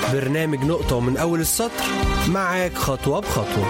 برنامج نقطة من أول السطر معاك خطوة بخطوة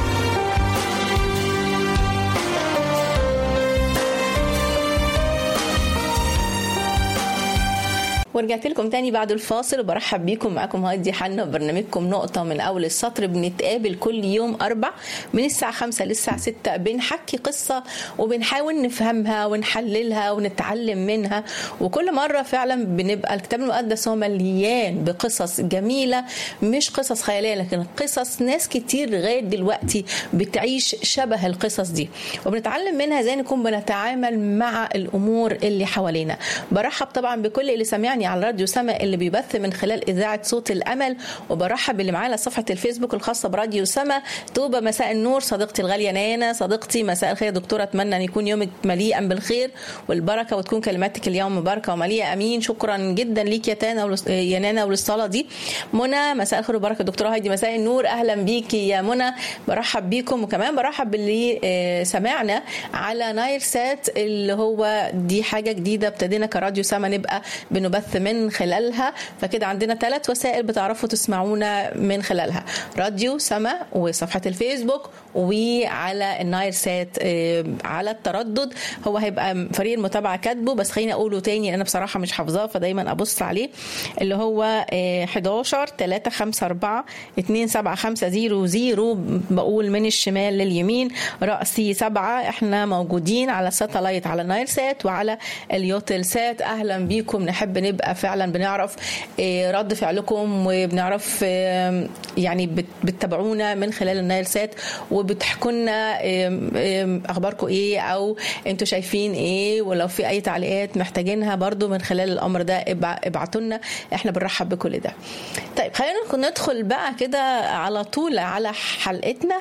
ورجعت لكم تاني بعد الفاصل وبرحب بيكم معاكم هادي حنا وبرنامجكم نقطة من أول السطر بنتقابل كل يوم أربع من الساعة خمسة للساعة ستة بنحكي قصة وبنحاول نفهمها ونحللها ونتعلم منها وكل مرة فعلا بنبقى الكتاب المقدس هو مليان بقصص جميلة مش قصص خيالية لكن قصص ناس كتير لغاية دلوقتي بتعيش شبه القصص دي وبنتعلم منها ازاي نكون بنتعامل مع الأمور اللي حوالينا برحب طبعا بكل اللي سمعني على راديو سما اللي بيبث من خلال اذاعه صوت الامل وبرحب باللي معانا صفحه الفيسبوك الخاصه براديو سما طوبه مساء النور صديقتي الغاليه نانا صديقتي مساء الخير دكتوره اتمنى ان يكون يومك مليئا بالخير والبركه وتكون كلماتك اليوم مباركه ومليئه امين شكرا جدا ليك يا تانا ولس... يا نانا وللصلاه دي منى مساء الخير وبركه دكتوره هايدي مساء النور اهلا بيكي يا منى برحب بيكم وكمان برحب باللي سمعنا على نايل سات اللي هو دي حاجه جديده ابتدينا كراديو سما نبقى بنبث من خلالها فكده عندنا ثلاث وسائل بتعرفوا تسمعونا من خلالها راديو سما وصفحة الفيسبوك وعلى النايل سات على التردد هو هيبقى فريق المتابعة كاتبه بس خليني أقوله تاني أنا بصراحة مش حافظاه فدايما أبص عليه اللي هو 11 3 5 4 2 7 5 0 0 بقول من الشمال لليمين رأسي سبعة احنا موجودين على الساتلايت على النايل سات وعلى اليوتل سات أهلا بيكم نحب نبقى فعلا بنعرف رد فعلكم وبنعرف يعني بتتابعونا من خلال النايل سات وبتحكوا لنا اخباركم ايه او انتوا شايفين ايه ولو في اي تعليقات محتاجينها برضو من خلال الامر ده ابعتوا لنا احنا بنرحب بكل ده طيب خلينا ندخل بقى كده على طول على حلقتنا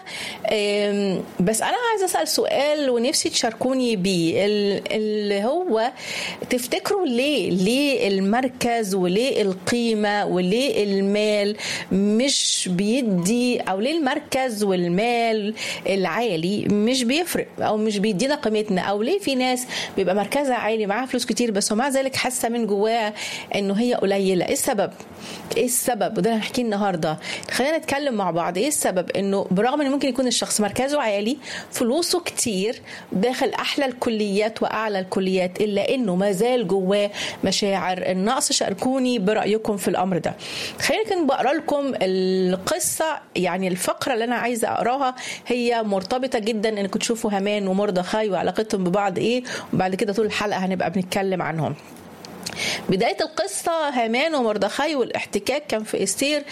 بس انا عايزه اسال سؤال ونفسي تشاركوني بيه اللي هو تفتكروا ليه ليه المركز وليه القيمة وليه المال مش بيدي أو ليه المركز والمال العالي مش بيفرق أو مش بيدينا قيمتنا أو ليه في ناس بيبقى مركزها عالي معاها فلوس كتير بس ومع ذلك حاسة من جواها إنه هي قليلة إيه السبب؟ إيه السبب؟ وده هنحكيه النهاردة خلينا نتكلم مع بعض إيه السبب إنه برغم إن ممكن يكون الشخص مركزه عالي فلوسه كتير داخل أحلى الكليات وأعلى الكليات إلا إنه ما زال جواه مشاعر النقص شاركوني برايكم في الامر ده خلينا كده بقرا لكم القصه يعني الفقره اللي انا عايزه اقراها هي مرتبطه جدا انكم تشوفوا هامان ومردخاي وعلاقتهم ببعض ايه وبعد كده طول الحلقه هنبقى بنتكلم عنهم بداية القصة هامان ومردخاي والاحتكاك كان في استير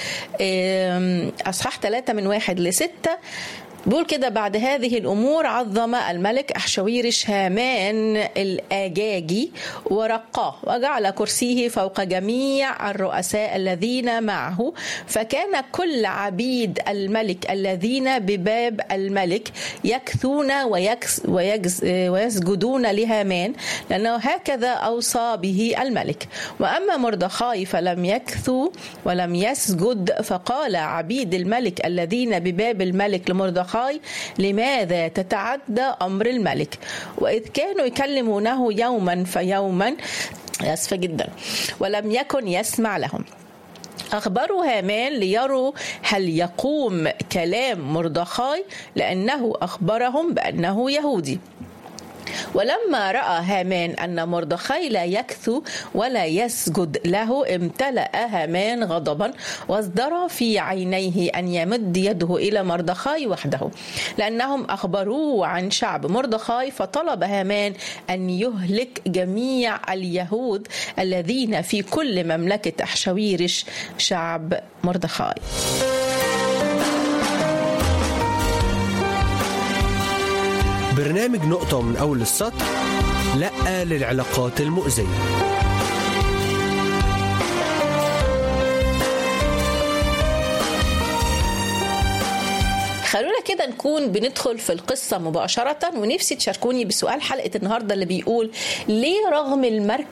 أصحاح ثلاثة من واحد لستة بيقول كده بعد هذه الأمور عظم الملك أحشويرش هامان الآجاجي ورقاه وجعل كرسيه فوق جميع الرؤساء الذين معه فكان كل عبيد الملك الذين بباب الملك يكثون ويكس ويجز ويسجدون لهامان لأنه هكذا أوصى به الملك وأما مردخاي فلم يكثو ولم يسجد فقال عبيد الملك الذين بباب الملك لمردخاي مردخاي لماذا تتعدى أمر الملك وإذ كانوا يكلمونه يوما فيوما أسفة جدا ولم يكن يسمع لهم أخبروا هامان ليروا هل يقوم كلام مردخاي لأنه أخبرهم بأنه يهودي ولما راى هامان ان مردخاي لا يكثو ولا يسجد له امتلا هامان غضبا وازدرى في عينيه ان يمد يده الى مردخاي وحده لانهم اخبروه عن شعب مردخاي فطلب هامان ان يهلك جميع اليهود الذين في كل مملكه احشويرش شعب مردخاي برنامج نقطة من أول السطر لأ للعلاقات المؤذية خلونا كده نكون بندخل في القصة مباشرة ونفسي تشاركوني بسؤال حلقة النهاردة اللي بيقول ليه رغم المركز